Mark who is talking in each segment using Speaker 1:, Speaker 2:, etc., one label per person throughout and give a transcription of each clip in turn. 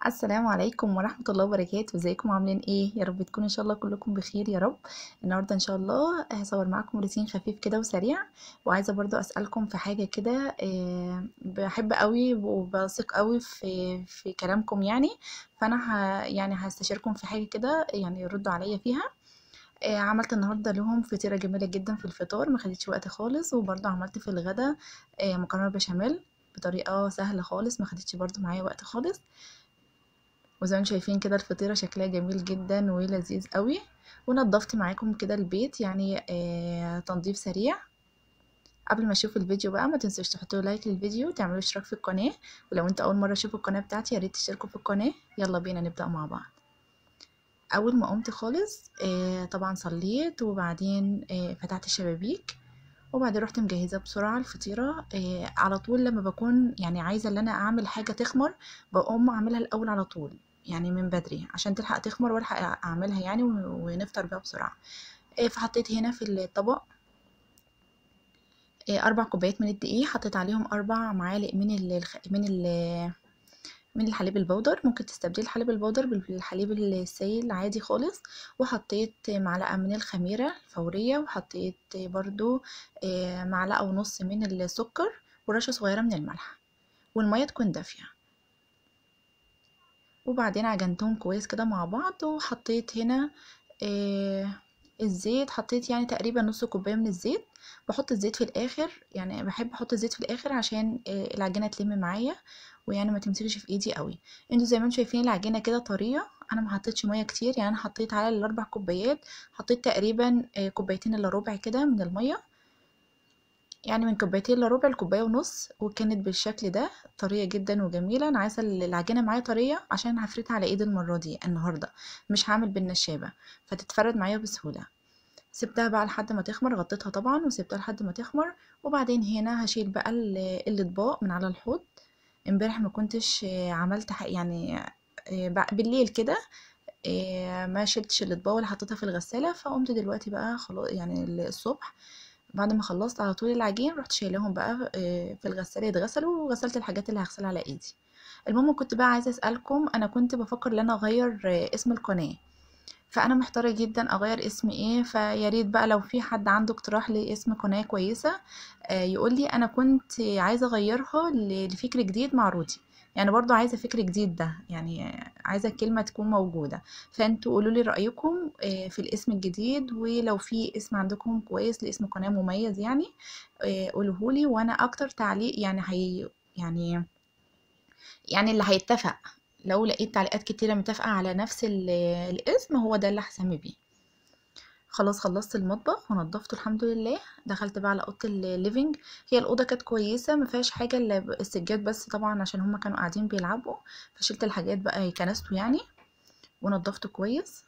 Speaker 1: السلام عليكم ورحمة الله وبركاته ازيكم عاملين ايه يا رب تكونوا ان شاء الله كلكم بخير يا رب النهارده ان شاء الله هصور معاكم روتين خفيف كده وسريع وعايزه برضو اسالكم في حاجه كده آه، بحب قوي وبثق قوي في في كلامكم يعني فانا ه يعني هستشيركم في حاجه كده يعني ردوا عليا فيها آه، عملت النهارده لهم فطيره جميله جدا في الفطار ما خدتش وقت خالص وبرضو عملت في الغدا آه، مكرونه بشاميل بطريقه سهله خالص ما خدتش برضو معايا وقت خالص وزي ما انتم شايفين كده الفطيرة شكلها جميل جدا ولذيذ قوي ونضفت معاكم كده البيت يعني آه تنظيف سريع قبل ما اشوف الفيديو بقى ما تنسوش تحطوا لايك للفيديو وتعملوا اشتراك في القناة ولو انت اول مرة تشوفوا القناة بتاعتي يا ريت تشتركوا في القناة يلا بينا نبدأ مع بعض اول ما قمت خالص آه طبعا صليت وبعدين آه فتحت الشبابيك وبعدين رحت مجهزه بسرعه الفطيره آه على طول لما بكون يعني عايزه ان انا اعمل حاجه تخمر بقوم اعملها الاول على طول يعني من بدري عشان تلحق تخمر والحق اعملها يعني ونفطر بيها بسرعه آه فحطيت هنا في الطبق آه اربع كوبايات من الدقيق حطيت عليهم اربع معالق من ال من ال من الحليب البودر ممكن تستبدلي الحليب البودر بالحليب السائل عادي خالص وحطيت معلقه من الخميره الفوريه وحطيت برضو معلقه ونص من السكر ورشه صغيره من الملح والميه تكون دافيه وبعدين عجنتهم كويس كده مع بعض وحطيت هنا الزيت حطيت يعني تقريبا نص كوبايه من الزيت بحط الزيت في الاخر يعني بحب احط الزيت في الاخر عشان العجينه تلم معايا ويعني ما تمسكش في ايدي قوي انتوا زي ما انتم شايفين العجينه كده طريه انا ما حطيتش ميه كتير يعني انا حطيت على الاربع كوبايات حطيت تقريبا كوبايتين الا ربع كده من الميه يعني من كوبايتين الا ربع لكوبايه ونص وكانت بالشكل ده طريه جدا وجميله انا عايزه العجينه معايا طريه عشان هفردها على ايدي المره دي النهارده مش هعمل بالنشابه فتتفرد معايا بسهوله سبتها بقى لحد ما تخمر غطيتها طبعا وسبتها لحد ما تخمر وبعدين هنا هشيل بقى الاطباق من على الحوض امبارح ما كنتش عملت يعني بالليل كده ما شلتش الاطباق ولا حطيتها في الغساله فقمت دلوقتي بقى خلاص يعني الصبح بعد ما خلصت على طول العجين رحت شايلاهم بقى في الغساله يتغسلوا وغسلت الحاجات اللي هغسلها على ايدي المهم كنت بقى عايزه اسالكم انا كنت بفكر ان انا اغير اسم القناه فانا محتاره جدا اغير اسم ايه فيا ريت بقى لو في حد عنده اقتراح لاسم قناه كويسه آه يقول لي انا كنت عايزه اغيرها لفكر جديد مع رودي يعني برضو عايزه فكر جديد ده يعني عايزه الكلمه تكون موجوده فانتوا قولوا لي رايكم آه في الاسم الجديد ولو في اسم عندكم كويس لاسم قناه مميز يعني آه قولوه لي وانا اكتر تعليق يعني هي يعني يعني اللي هيتفق لو لقيت تعليقات كتيرة متفقة على نفس الاسم هو ده اللي هسمي بيه خلاص خلصت المطبخ ونضفته الحمد لله دخلت بقى على اوضه الليفينج هي الاوضه كانت كويسه ما فيهاش حاجه الا السجاد بس طبعا عشان هما كانوا قاعدين بيلعبوا فشلت الحاجات بقى كنسته يعني ونضفته كويس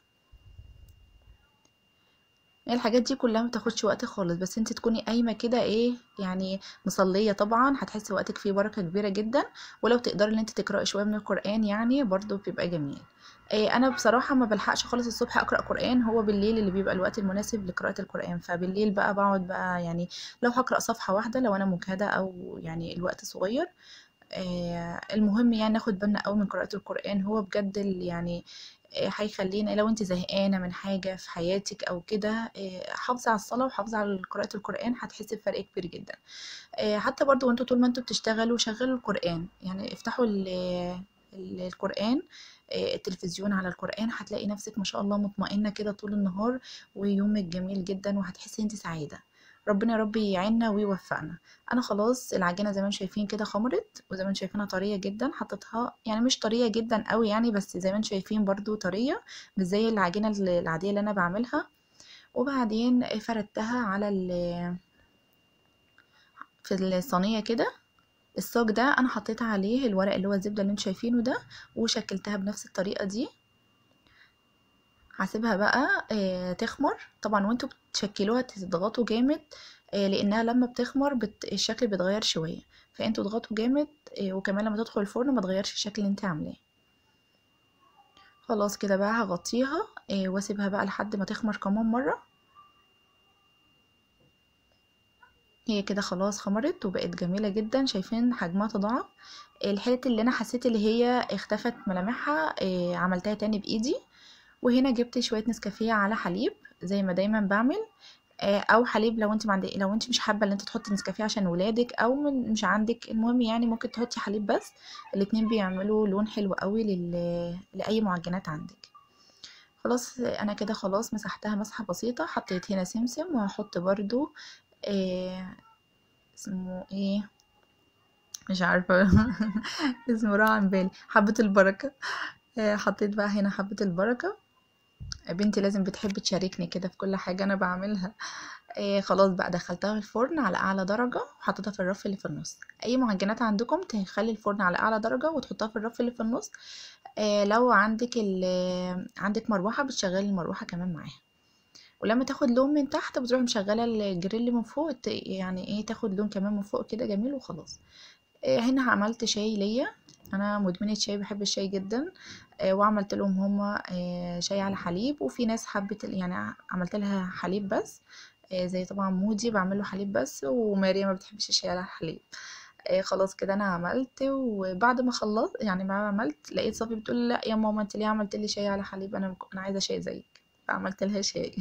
Speaker 1: الحاجات دي كلها ما تاخدش وقت خالص بس انت تكوني قايمه كده ايه يعني مصليه طبعا هتحسي وقتك فيه بركه كبيره جدا ولو تقدري ان انت تقراي شويه من القران يعني برضو بيبقى جميل إيه انا بصراحه ما بلحقش خالص الصبح اقرا قران هو بالليل اللي بيبقى الوقت المناسب لقراءه القران فبالليل بقى بقعد بقى يعني لو هقرا صفحه واحده لو انا مجهده او يعني الوقت صغير إيه المهم يعني ناخد بالنا قوي من قراءه القران هو بجد يعني هيخلينا لو انت زهقانه من حاجه في حياتك او كده حافظي على الصلاه وحافظي على قراءه القران هتحسي بفرق كبير جدا حتى برضو وانتوا طول ما انتوا بتشتغلوا شغلوا القران يعني افتحوا القران التلفزيون على القران هتلاقي نفسك ما شاء الله مطمئنه كده طول النهار ويومك جميل جدا وهتحسي انت سعيده ربنا يا رب يعيننا ويوفقنا انا خلاص العجينه زي ما انتم شايفين كده خمرت وزي ما انتم شايفينها طريه جدا حطيتها يعني مش طريه جدا قوي يعني بس زي ما انتم شايفين برضو طريه مش زي العجينه العاديه اللي انا بعملها وبعدين فردتها على في الصينيه كده الصاج ده انا حطيت عليه الورق اللي هو الزبده اللي انتم شايفينه ده وشكلتها بنفس الطريقه دي هسيبها بقى آه تخمر طبعا وانتوا بتشكلوها تضغطوا جامد آه لانها لما بتخمر بت... الشكل بيتغير شويه فانتوا اضغطوا جامد آه وكمان لما تدخل الفرن ما تغيرش الشكل اللي انت عاملاه خلاص كده بقى هغطيها واسيبها بقى لحد ما تخمر كمان مره هي كده خلاص خمرت وبقت جميلة جدا شايفين حجمها تضاعف الحتت اللي انا حسيت اللي هي اختفت ملامحها آه، عملتها تاني بايدي وهنا جبت شوية نسكافيه على حليب زي ما دايما بعمل آه، او حليب لو انت عندك لو انت مش حابه ان انت تحطي نسكافيه عشان ولادك او من مش عندك المهم يعني ممكن تحطي حليب بس الاتنين بيعملوا لون حلو قوي لل... لاي معجنات عندك خلاص انا كده خلاص مسحتها مسحه بسيطه حطيت هنا سمسم وهحط برضو آه اسمه ايه مش عارفه اسمه راح عن بالي حبه البركه آه حطيت بقى هنا حبه البركه بنتي لازم بتحب تشاركني كده في كل حاجه انا بعملها آه خلاص بقى دخلتها في الفرن على اعلى درجه وحطيتها في الرف اللي في النص اي معجنات عندكم تخلي الفرن على اعلى درجه وتحطها في الرف اللي في النص آه لو عندك ال عندك مروحه بتشغلي المروحه كمان معاها ولما تاخد لون من تحت بتروحي مشغله الجريل من فوق ت- يعني ايه تاخد لون كمان من فوق كده جميل وخلاص آه هنا عملت شاي ليا انا مدمنه شاي بحب الشاي جدا آه وعملت لهم هما آه شاي على حليب وفي ناس حبت ال- يعني عملت لها حليب بس آه زي طبعا مودي بعمل له حليب بس وماريا ما بتحبش الشاي على حليب آه خلاص كده انا عملت وبعد ما خلصت يعني بعد ما عملت لقيت صافي بتقول لا يا ماما انت ليه عملت لي شاي على حليب انا انا عايزه شاي زيك فعملت لها شاي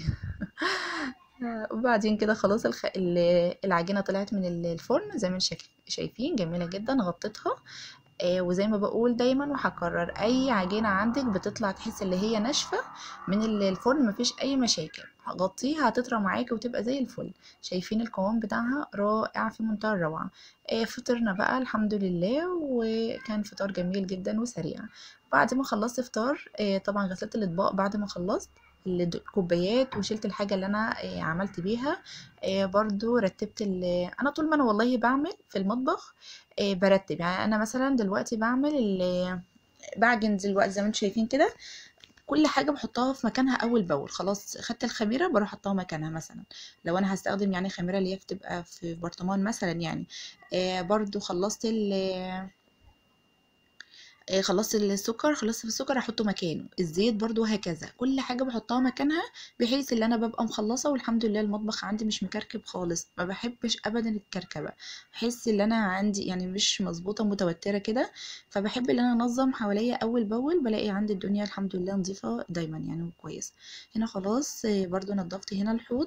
Speaker 1: وبعدين كده خلاص الخ... ال- العجينه طلعت من ال- الفرن زي ما انتم شايف- شايفين جميله جدا غطيتها آه وزي ما بقول دايما وهكرر اي عجينه عندك بتطلع تحس اللي هي ناشفه من ال- الفرن مفيش اي مشاكل غطيها هتطرى معاكي وتبقى زي الفل شايفين القوام بتاعها رائع في منتهى الروعه آه فطرنا بقى الحمد لله وكان فطار جميل جدا وسريع بعد ما خلصت فطار آه طبعا غسلت الاطباق بعد ما خلصت الد- الكوبايات وشلت الحاجة اللي أنا آه، عملت بيها آه، برضو رتبت ال- أنا طول ما أنا والله بعمل في المطبخ آه، برتب يعني أنا مثلا دلوقتي بعمل ال- بعجن دلوقتي زي ما انتم شايفين كده كل حاجة بحطها في مكانها أول بأول خلاص خدت الخميرة بروح أحطها مكانها مثلا لو أنا هستخدم يعني خميرة اللي هي بتبقى في برطمان مثلا يعني آه، برضو خلصت ال آه، خلصت السكر خلصت في السكر احطه مكانه الزيت برضو هكذا كل حاجه بحطها مكانها بحيث ان انا ببقى مخلصه والحمد لله المطبخ عندي مش مكركب خالص ما بحبش ابدا الكركبه بحس ان انا عندي يعني مش مظبوطه متوتره كده فبحب ان انا انظم حواليا اول باول بلاقي عندي الدنيا الحمد لله نظيفه دايما يعني وكويسه هنا خلاص آه، برضو نضفت هنا الحوض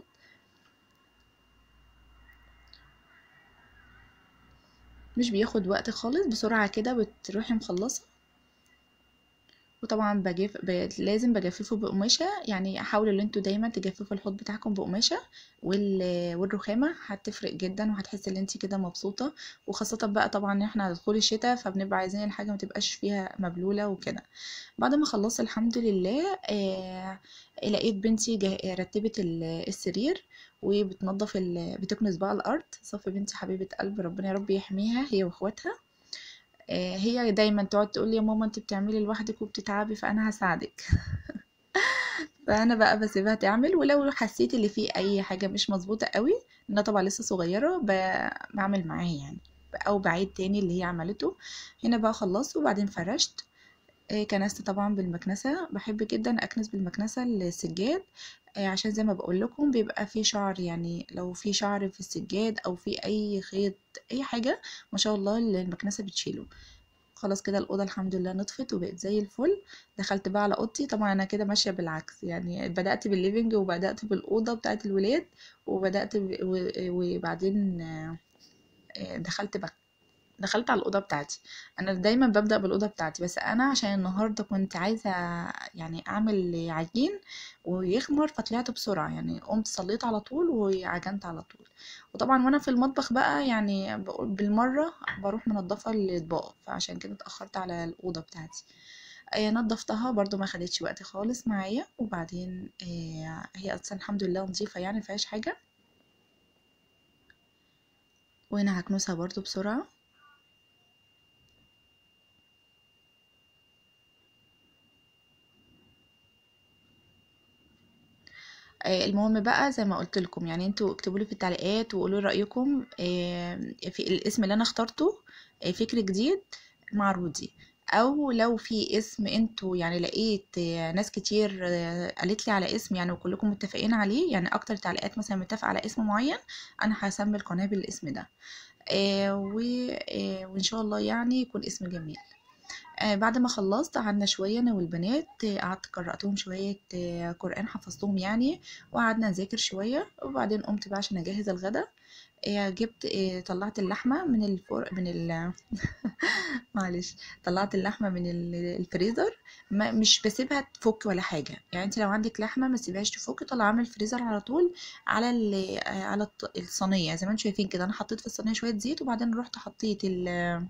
Speaker 1: مش بياخد وقت خالص بسرعه كده بتروحي مخلصه وطبعا بجف... ب... لازم بجففه بقماشة يعني حاولوا ان انتوا دايما تجففوا الحوض بتاعكم بقماشة وال... والرخامة هتفرق جدا وهتحسي ان انت كده مبسوطة وخاصة بقى طبعا احنا دخول الشتاء فبنبقى عايزين الحاجة ما تبقاش فيها مبلولة وكده بعد ما خلصت الحمد لله آه... لقيت بنتي جه... رتبت ال- السرير وبتنظف ال... بتكنس بقى الارض صفي بنتي حبيبة قلب ربنا يا رب يحميها هي واخواتها آه، هي دايما تقعد تقول لي يا ماما انت بتعملي لوحدك وبتتعبي فانا هساعدك فانا بقى بسيبها تعمل ولو حسيت اللي فيه اي حاجه مش مظبوطه قوي لانها طبعا لسه صغيره ب- بعمل معاها يعني او بعيد تاني اللي هي عملته هنا بقى خلصت وبعدين فرشت آه، كنست طبعا بالمكنسه بحب جدا اكنس بالمكنسه السجاد آه، عشان زي ما بقول لكم بيبقى في شعر يعني لو في شعر في السجاد او في اي خيط اي حاجه ما شاء الله المكنسه بتشيله خلاص كده الأوضة الحمد لله نطفت وبقت زي الفل دخلت بقى على أوضتي طبعا أنا كده ماشية بالعكس يعني بدأت بالليفينج وبدأت بالأوضة بتاعة الولاد وبدأت ب... و... وبعدين آه، آه، دخلت بقى دخلت على الأوضة بتاعتي أنا دايما ببدأ بالأوضة بتاعتي بس أنا عشان النهاردة كنت عايزة يعني أعمل عجين ويخمر فطلعت بسرعة يعني قمت صليت على طول وعجنت على طول وطبعا وأنا في المطبخ بقى يعني بقول بالمرة بروح منضفة الأطباق فعشان كده اتأخرت على الأوضة بتاعتي آه، نضفتها برضو ما خدتش وقت خالص معايا وبعدين آه، هي اصلا الحمد لله نظيفة يعني مفيهاش حاجة وهنا هكنسها برضو بسرعة آه، المهم بقى زي ما قلت لكم يعني انتوا اكتبوا لي في التعليقات وقولوا لي رأيكم آه، في الاسم اللي انا اخترته آه، فكر جديد مع رودي او لو في اسم انتوا يعني لقيت آه، ناس كتير آه، قالت لي على اسم يعني وكلكم متفقين عليه يعني اكتر تعليقات مثلا متفق على اسم معين انا هسمي القناة بالاسم ده آه، و- آه، وان شاء الله يعني يكون اسم جميل آه بعد ما خلصت قعدنا شوية أنا والبنات آه، قعدت قرأتهم شوية آه قرآن حفظتهم يعني وقعدنا نذاكر شوية وبعدين قمت بقى عشان أجهز الغدا آه جبت آه طلعت اللحمة من الفر من ال معلش طلعت اللحمة من ال- الفريزر ما مش بسيبها تفك ولا حاجة يعني انت لو عندك لحمة ما تسيبهاش تفك طلعها من الفريزر على طول على ال- آه، على الط- الصينية زي ما انتم شايفين كده انا حطيت في الصينية شوية زيت وبعدين رحت حطيت ال-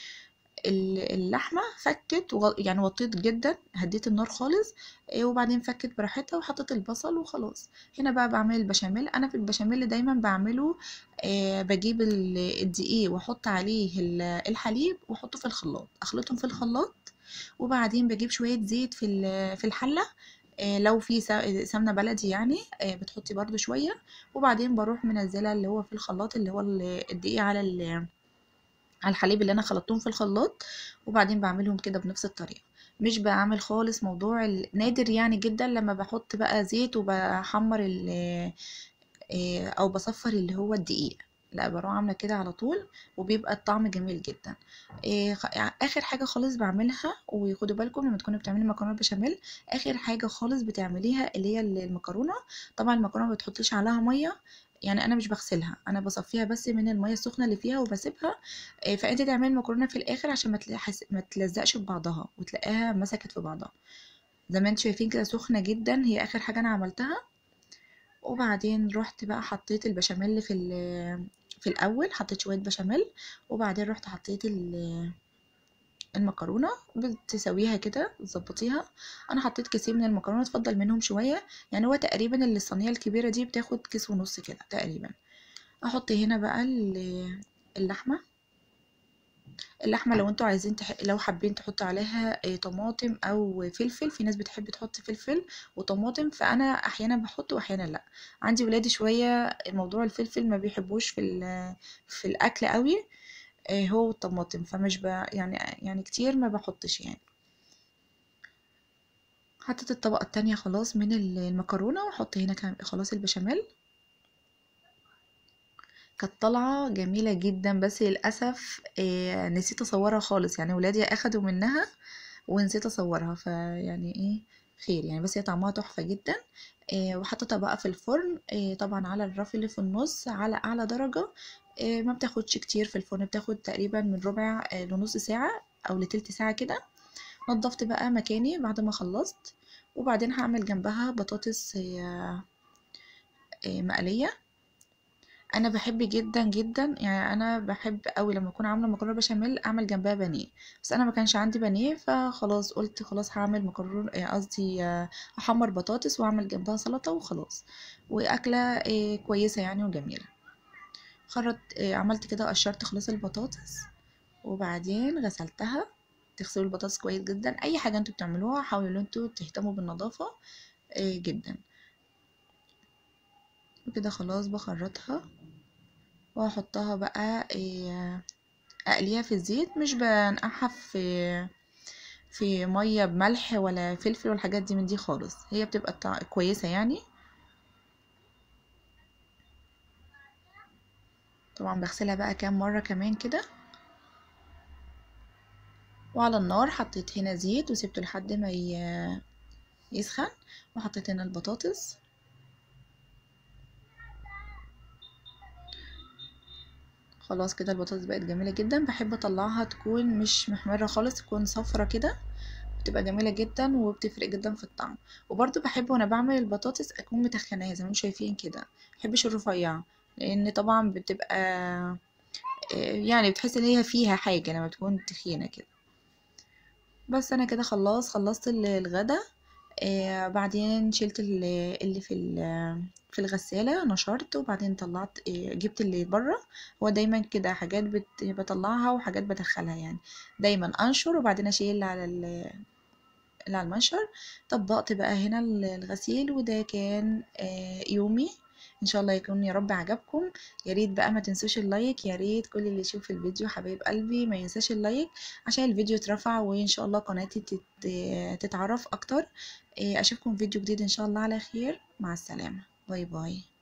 Speaker 1: ال- اللحمة فكت وغ- يعني وطيت جدا هديت النار خالص إيه، وبعدين فكت براحتها وحطيت البصل وخلاص هنا بقى بعمل البشاميل انا في البشاميل دايما بعمله آه بجيب ال- الدقيق واحط عليه ال- الحليب واحطه في الخلاط اخلطهم في الخلاط وبعدين بجيب شوية زيت في ال- في الحلة آه، لو في س- سمنة بلدي يعني آه، بتحطي برضو شوية وبعدين بروح منزلة اللي هو في الخلاط اللي هو ال- الدقيق على ال على الحليب اللي انا خلطتهم في الخلاط وبعدين بعملهم كده بنفس الطريقة مش بعمل خالص موضوع ال- نادر يعني جدا لما بحط بقى زيت وبحمر ال إيه، او بصفر اللي هو الدقيق لا بروح عامله كده على طول وبيبقى الطعم جميل جدا إيه، خ- اخر حاجه خالص بعملها وخدوا بالكم لما تكونوا بتعملي مكرونه بشاميل اخر حاجه خالص بتعمليها اللي هي المكرونه طبعا المكرونه ما بتحطيش عليها ميه يعني انا مش بغسلها انا بصفيها بس من الميه السخنه اللي فيها وبسيبها إيه، فانت تعملي المكرونه في الاخر عشان ما تلحس ما تلزقش في بعضها وتلاقيها مسكت في بعضها زي ما انتم شايفين كده سخنه جدا هي اخر حاجه انا عملتها وبعدين رحت بقى حطيت البشاميل في ال- في الاول حطيت شويه بشاميل وبعدين رحت حطيت ال- المكرونه بتسويها كده تظبطيها انا حطيت كيسين من المكرونه اتفضل منهم شويه يعني هو تقريبا اللي الصينيه الكبيره دي بتاخد كيس ونص كده تقريبا احط هنا بقى ال- اللحمه اللحمه لو انتوا عايزين تح... لو حابين تحطوا عليها آه، طماطم او فلفل في ناس بتحب تحط فلفل وطماطم فانا احيانا بحط واحيانا لا عندي ولادي شويه موضوع الفلفل ما بيحبوش في ال... في الاكل قوي آه، هو والطماطم فمش ب... يعني يعني كتير ما بحطش يعني حطيت الطبقه التانية خلاص من ال- المكرونه واحط هنا كمان خلاص البشاميل كانت طالعة جميلة جدا بس للأسف آه، نسيت أصورها خالص يعني ولادي أخدوا منها ونسيت أصورها فيعني ايه خير يعني بس هي طعمها تحفة جدا آه، وحطيتها بقى في الفرن آه، طبعا على الرف اللي في النص على أعلى درجة آه، ما بتاخدش كتير في الفرن بتاخد تقريبا من ربع آه، لنص ساعة أو لتلت ساعة كده نضفت بقى مكاني بعد ما خلصت وبعدين هعمل جنبها بطاطس آه، آه، مقلية انا بحب جدا جدا يعني انا بحب قوي لما اكون عامله مكرونه بشاميل اعمل جنبها بانيه بس انا ما كانش عندي بانيه فخلاص قلت خلاص هعمل مكرونه آه، قصدي آه، احمر بطاطس واعمل جنبها سلطه وخلاص واكله آه، كويسه يعني وجميله خرط آه، عملت كده قشرت خلاص البطاطس وبعدين غسلتها تغسلوا البطاطس كويس جدا اي حاجه انتوا بتعملوها حاولوا ان انتوا تهتموا بالنظافه آه، جدا وكده خلاص بخرطها واحطها بقى آه، اقليها في الزيت مش بنقعها في في ميه بملح ولا فلفل والحاجات دي من دي خالص هي بتبقى طع- كويسه يعني طبعا بغسلها بقى كام مره كمان كده وعلى النار حطيت هنا زيت وسبته لحد ما ي- يسخن وحطيت هنا البطاطس خلاص كده البطاطس بقت جميله جدا بحب اطلعها تكون مش محمره خالص تكون صفرة كده بتبقى جميله جدا وبتفرق جدا في الطعم وبرضو بحب وانا بعمل البطاطس اكون متخناها زي ما انتم شايفين كده مبحبش الرفيعه لان طبعا بتبقى آه، يعني بتحس ان هي فيها حاجه لما تكون تخينه كده بس انا كده خلاص خلصت ال- الغدا آه بعدين شلت ال- اللي في ال- في الغسالة نشرت وبعدين طلعت آه جبت اللي بره هو دايما كده حاجات بت بطلعها وحاجات بدخلها يعني دايما انشر وبعدين اشيل اللي على ال- اللي على المنشر طبقت بقى هنا ال- الغسيل وده كان آه يومي ان شاء الله يكون يا رب عجبكم يا ريت بقى ما تنسوش اللايك يا ريت كل اللي يشوف الفيديو حبايب قلبي ما ينساش اللايك عشان الفيديو يترفع وان شاء الله قناتي تت... تتعرف اكتر اشوفكم فيديو جديد ان شاء الله على خير مع السلامة باي باي